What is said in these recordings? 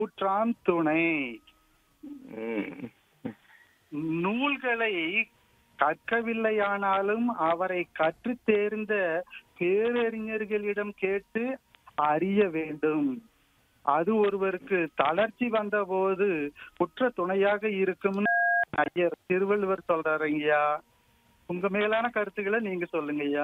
ஊற்றாம் துணை ம். நூல்களை கற்கவில்லையானாலும் அவரை கற்றுத் தேர்ந்த பேரறிஞர்களிடம் கேட்டு அறிய வேண்டும் அது ஒருவருக்கு தளர்ச்சி வந்தபோது உற்ற துணையாக இருக்கும்னு ஐயர் திருவள்ளுவர் சொல்றாருங்கய்யா உங்க மேலான கருத்துக்களை நீங்க சொல்லுங்க ஐயா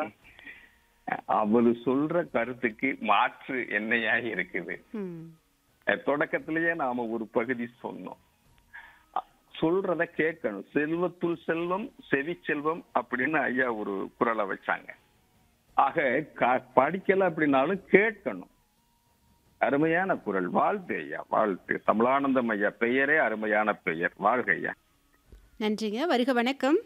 அவரு சொல்ற கருத்துக்கு மாற்று என்னையா இருக்குது ம் அஹ் தொடக்கத்திலேயே நாம ஒரு பகுதி சொன்னோம் அ- சொல்றத கேட்கணும் செல்வத்துள் செல்வம் செவி செல்வம் அப்படின்னு ஐயா ஒரு குரலை வச்சாங்க ஆக க- படிக்கல அப்படின்னாலும் கேட்கணும் அருமையான குரல் வாழ்த்து ஐயா வாழ்த்து தமிழானந்தம் ஐயா பெயரே அருமையான பெயர் வாழ்க ஐயா நன்றிங்க வருக வணக்கம்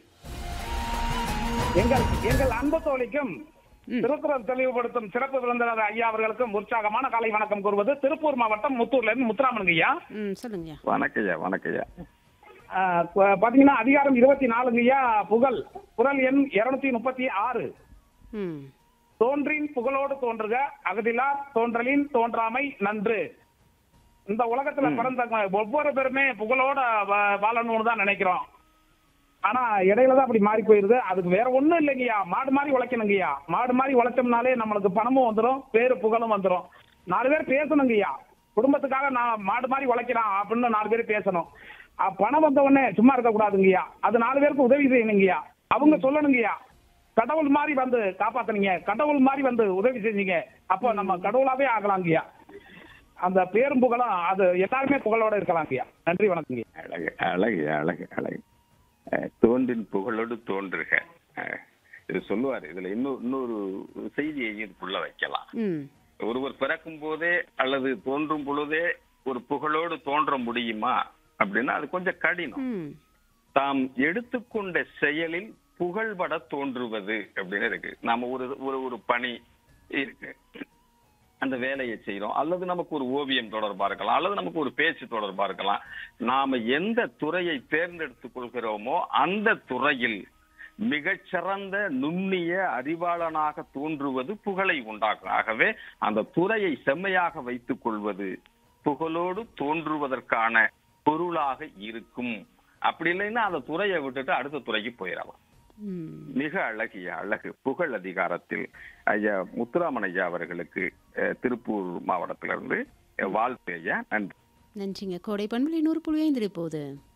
எங்கள் எங்கள் அன்பு தோழிக்கும் ம். திருக்குறள் தெளிவுபடுத்தும் சிறப்பு விருந்தினர் ஐயா அவர்களுக்கும் உற்சாகமான காலை வணக்கம் கூறுவது திருப்பூர் மாவட்டம் முத்தூர்ல இருந்து முத்துராமன் ஐயா ம் சொல்லுங்க வணக்கம் ஐயா வணக்கம் ஐயா ஆஹ் ப- பாத்தீங்கன்னா அதிகாரம் இருபத்தி நாலுங்க ஐயா புகழ் குரல் எண் இருநூத்தி முப்பத்தி ஆறு ம் தோன்றின் புகழோடு தோன்றுக அகதிலார் தோன்றலின் தோன்றாமை நன்று இந்த உலகத்துல பிறந்த ஒவ்வொரு பேருமே புகழோட வா- வாழணும்னு தான் நினைக்கிறோம் ஆனா இடையில தான் அப்படி மாறி போயிருது அதுக்கு வேற ஒண்ணும் இல்லைங்கய்யா மாடு மாதிரி உழைக்கணுங்கய்யா மாடு மாதிரி உழைச்சோம்னாலே நம்மளுக்கு பணமும் வந்துடும் பேரு புகழும் வந்துடும் நாலு பேர் பேசணுங்கய்யா குடும்பத்துக்காக நான் மாடு மாதிரி உழைக்கிறான் அப்படின்னு நாலு பேர் பேசணும் அஹ் பணம் வந்த உடனே சும்மா இருக்க கூடாதுங்கய்யா அது நாலு பேருக்கு உதவி செய்யணுங்கய்யா அவங்க சொல்லணுங்கய்யா கடவுள் மாதிரி வந்து காப்பாத்துனீங்க கடவுள் மாதிரி வந்து உதவி செஞ்சீங்க அப்போ நம்ம கடவுளாவே ஆகலாங்கய்யா அந்த பேரும் புகழும் அது எல்லாருமே புகழோட இருக்கலாங்கய்யா நன்றி வணக்கங்கய்யா அழகு அழகு அழகு அழகு அஹ் தோன்றின் புகழோடு தோன்றுக அஹ் இது சொல்லுவாரு இதுல இன்னொரு இன்னொரு செய்தியை இதுக்குள்ள வைக்கலாம் ம் ஒருவர் பிறக்கும் போதே அல்லது தோன்றும் பொழுதே ஒரு புகழோடு தோன்ற முடியுமா அப்படின்னா அது கொஞ்சம் கடினம் ம் தாம் எடுத்துக்கொண்ட செயலில் புகழ்பட தோன்றுவது அப்படின்னு இருக்கு நாம ஒரு ஒரு ஒரு பணி இருக்கு அந்த வேலையை செய்யறோம் அல்லது நமக்கு ஒரு ஓவியம் தொடர்பா இருக்கலாம் அல்லது நமக்கு ஒரு பேச்சு தொடர்பா இருக்கலாம் நாம எந்த துறையை தேர்ந்தெடுத்துக் கொள்கிறோமோ அந்த துறையில் மிகச்சிறந்த நுண்ணிய அறிவாளனாக தோன்றுவது புகழை உண்டாக்கும் ஆகவே அந்த துறையை செம்மையாக வைத்துக் கொள்வது புகழோடு தோன்றுவதற்கான பொருளாக இருக்கும் அப்படி இல்லைன்னா அந்த துறையை விட்டுட்டு அடுத்த துறைக்கு போயிடலாம் ம் மிக அழகிய அழகு புகழ் அதிகாரத்தில் ஐயா முத்துராமன் ஐயா அவர்களுக்கு அஹ், திருப்பூர் மாவட்டத்திலிருந்து அஹ், வாழ்த்து ஐயா நன்றி நன்றிங்க கோடை பண்புலை நூறு புள்ளி ஐந்து போகுது